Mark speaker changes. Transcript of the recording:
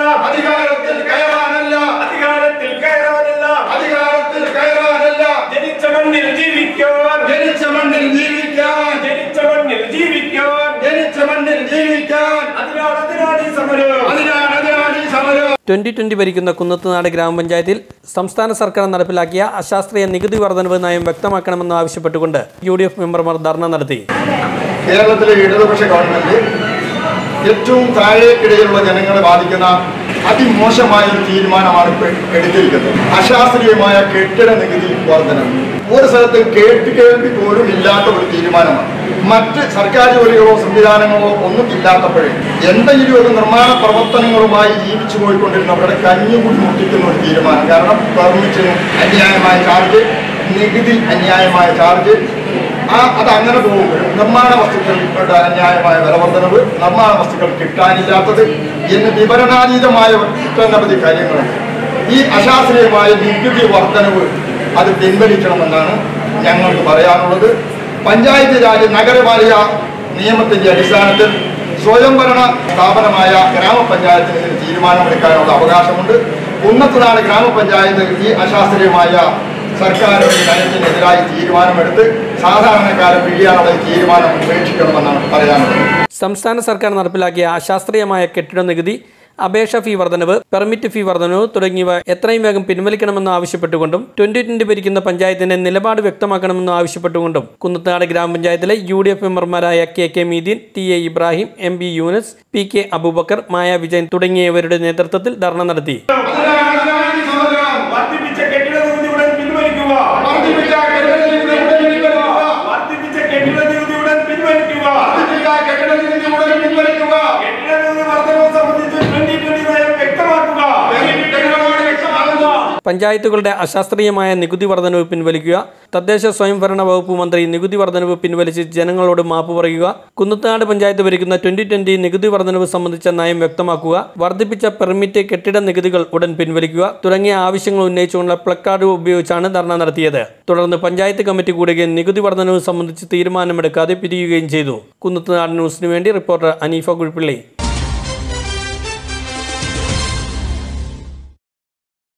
Speaker 1: അധികാരത്തിൽ കയറാനല്ല
Speaker 2: അധികാരത്തിൽ കയറാനല്ല
Speaker 1: അധികാരത്തിൽ കയറാനല്ല
Speaker 2: ജനിച്ച മണ്ണിൽ ജീവിക്കാൻ
Speaker 1: ജനിച്ച മണ്ണിൽ ജീവിക്കാൻ
Speaker 2: ജനിച്ച മണ്ണിൽ ജീവിക്കാൻ
Speaker 1: ജനിച്ച മണ്ണിൽ ജീവിക്കാൻ
Speaker 2: അതിനാണ് അതിനാണ് ഈ സമരം
Speaker 1: അതിനാണ് അതിനാണ് ഈ സമരം
Speaker 3: ട്വന്റി ട്വന്റി ഭരിക്കുന്ന കുന്നത്തുനാട് ഗ്രാമപഞ്ചായത്തിൽ സംസ്ഥാന സർക്കാർ നടപ്പിലാക്കിയ അശാസ്ത്രീയ നികുതി വർധനവ് നയം വ്യക്തമാക്കണമെന്ന് ആവശ്യപ്പെട്ടുകൊണ്ട് യു ഡി എഫ് മെമ്പർമാർ ധർണ നടത്തി
Speaker 1: കേരളത്തിലെ ഇടതുപക്ഷ ഗവൺമെന്റ് ഏറ്റവും താഴേക്കിടയിലുള്ള ജനങ്ങളെ ബാധിക്കുന്ന അതിമോശമായ ഒരു തീരുമാനമാണ് ഇപ്പോൾ എടുത്തിരിക്കുന്നത് അശാസ്ത്രീയമായ കെട്ടിട നികുതി വർധനം ഒരു സ്ഥലത്ത് കേട്ട് കേൾവി പോലും ഇല്ലാത്ത ഒരു തീരുമാനമാണ് മറ്റ് സർക്കാർ ജോലികളോ സംവിധാനങ്ങളോ ഒന്നും ഇല്ലാത്തപ്പോഴേ എന്തെങ്കിലും ഒരു നിർമ്മാണ പ്രവർത്തനങ്ങളുമായി ജീവിച്ചു പോയിക്കൊണ്ടിരുന്നവരുടെ കഞ്ഞുകൂടി മുട്ടിക്കുന്ന ഒരു തീരുമാനം കാരണം പെർമിറ്റിന് അന്യായമായ ചാർജ് നികുതി അന്യായമായ ചാർജ് ആ അത് അങ്ങനെ പോകുമ്പോഴും നിർമ്മാണ വസ്തുക്കളുടെ അന്യായമായ വിലവർദ്ധനവ് നിർമ്മാണ വസ്തുക്കൾ കിട്ടാനില്ലാത്തത് എന്ന് വിവരണാതീതമായ ഒട്ടനവധി കാര്യങ്ങളുണ്ട് ഈ അശാസ്ത്രീയമായ നികുതി വർധനവ് അത് പിൻവലിക്കണമെന്നാണ് ഞങ്ങൾക്ക് പറയാനുള്ളത് പഞ്ചായത്ത് രാജ് നഗരപാലിക നിയമത്തിന്റെ അടിസ്ഥാനത്തിൽ സ്വയംഭരണ സ്ഥാപനമായ ഗ്രാമപഞ്ചായത്തിന് ഇതിന് തീരുമാനമെടുക്കാനുള്ള അവകാശമുണ്ട് ഉന്നതനാട് ഗ്രാമപഞ്ചായത്ത് ഈ അശാസ്ത്രീയമായ സർക്കാരിന്റെ നയത്തിനെതിരായി തീരുമാനമെടുത്ത് സാധാരണക്കാരെ പിഴിയാനുള്ള ഈ തീരുമാനം ഉപേക്ഷിക്കണമെന്നാണ് പറയാനുള്ളത്
Speaker 3: സംസ്ഥാന സർക്കാർ നടപ്പിലാക്കിയ അശാസ്ത്രീയമായ കെട്ടിട നികുതി അപേക്ഷ ഫീ വർധനവ് പെർമിറ്റ് ഫീ വർധനവ് തുടങ്ങിയവ എത്രയും വേഗം പിൻവലിക്കണമെന്ന് ആവശ്യപ്പെട്ടുകൊണ്ടും ട്വന്റി ട്വന്റി ഭരിക്കുന്ന പഞ്ചായത്തിന്റെ നിലപാട് വ്യക്തമാക്കണമെന്ന് ആവശ്യപ്പെട്ടുകൊണ്ടും കുന്നത്താട് ഗ്രാമപഞ്ചായത്തിലെ യു ഡി എഫ് മെമ്പർമാരായ K K Meedeen T A Ibrahim M B Yunus P K Abubakar Maya Vijayan തുടങ്ങിയവരുടെ നേതൃത്വത്തിൽ ധർണ നടത്തി
Speaker 2: വർദ്ധിപ്പിച്ച കെട്ടിട നികുതി ഉടൻ പിൻവലിക്കുക വർദ്ധിപ്പിച്ച കെട്ടിട നികുതി ഉടൻ പിൻവലിക്കുക കെട്ടിട നികുതി വർധനവ് സംബന്ധിച്ച് ട്വന്റി ട്വന്റി നയം വ്യക്തമാക്കുക
Speaker 3: പഞ്ചായത്തുകളുടെ അശാസ്ത്രീയമായ നികുതി വർധനവ് പിൻവലിക്കുക തദ്ദേശ സ്വയംഭരണ വകുപ്പ് മന്ത്രി നികുതി വർധനവ് പിൻവലിച്ച് ജനങ്ങളോട് മാപ്പ് പറയുക കുന്നത്താട് പഞ്ചായത്ത് ഭരിക്കുന്ന ട്വന്റി ട്വന്റി നികുതി വർധനവ് സംബന്ധിച്ച നയം വ്യക്തമാക്കുക വർദ്ധിപ്പിച്ച പെർമിറ്റ് കെട്ടിട നികുതികൾ ഉടൻ പിൻവലിക്കുക തുടങ്ങിയ ആവശ്യങ്ങൾ ഉന്നയിച്ചുകൊണ്ടുള്ള പ്ലക്കാർഡ് ഉപയോഗിച്ചാണ് ധർണ നടത്തിയത് തുടർന്ന് പഞ്ചായത്ത് കമ്മിറ്റി കൂടുകയും നികുതി വർധനവ് സംബന്ധിച്ച് തീരുമാനമെടുക്കാതെ പിരിയുകയും ചെയ്തു കുന്നത്തുനാട് ന്യൂസിനു വേണ്ടി റിപ്പോർട്ടർ അനീഫ കുഴിപ്പിള്ളി